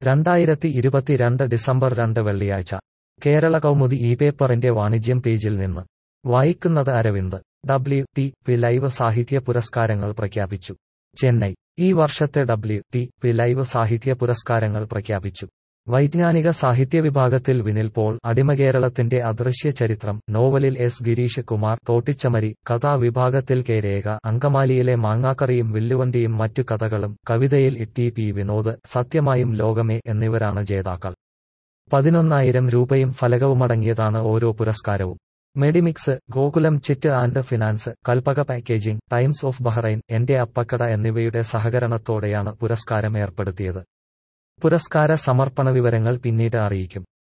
രണ്ടായിരത്തി ഇരുപത്തിരണ്ട് ഡിസംബർ രണ്ട് വെള്ളിയാഴ്ച കേരള കൗമുദി ഈ പേപ്പറിന്റെ വാണിജ്യം പേജിൽ നിന്ന് വായിക്കുന്നത് Aravind W T P live സാഹിത്യ പുരസ്കാരങ്ങൾ പ്രഖ്യാപിച്ചു ചെന്നൈ ഈ വർഷത്തെ ഡബ്ല്യു ടി പി ലൈവ് സാഹിത്യ പുരസ്കാരങ്ങൾ പ്രഖ്യാപിച്ചു വൈജ്ഞാനിക സാഹിത്യ വിഭാഗത്തിൽ വിനിൽ പോൾ അടിമകേരളത്തിന്റെ അദൃശ്യ ചരിത്രം നോവലിൽ എസ് ഗിരീഷ് കുമാർ തോട്ടിച്ചമരി കഥാവിഭാഗത്തിൽ കെ രേഖ അങ്കമാലിയിലെ മാങ്ങാക്കറിയും വില്ലുവണ്ടിയും മറ്റു കഥകളും കവിതയിൽ ഇട്ടി പി വിനോദ് സത്യമായും ലോകമേ എന്നിവരാണ് ജേതാക്കൾ പതിനൊന്നായിരം രൂപയും ഫലകവുമടങ്ങിയതാണ് ഓരോ പുരസ്കാരവും Medimix Gokulam chit and finance Kalpaka packaging Times of Bahrain എന്റെ അപ്പക്കട എന്നിവയുടെ സഹകരണത്തോടെയാണ് പുരസ്കാരം ഏർപ്പെടുത്തിയത് പുരസ്കാര സമർപ്പണ വിവരങ്ങൾ പിന്നീട് അറിയിക്കും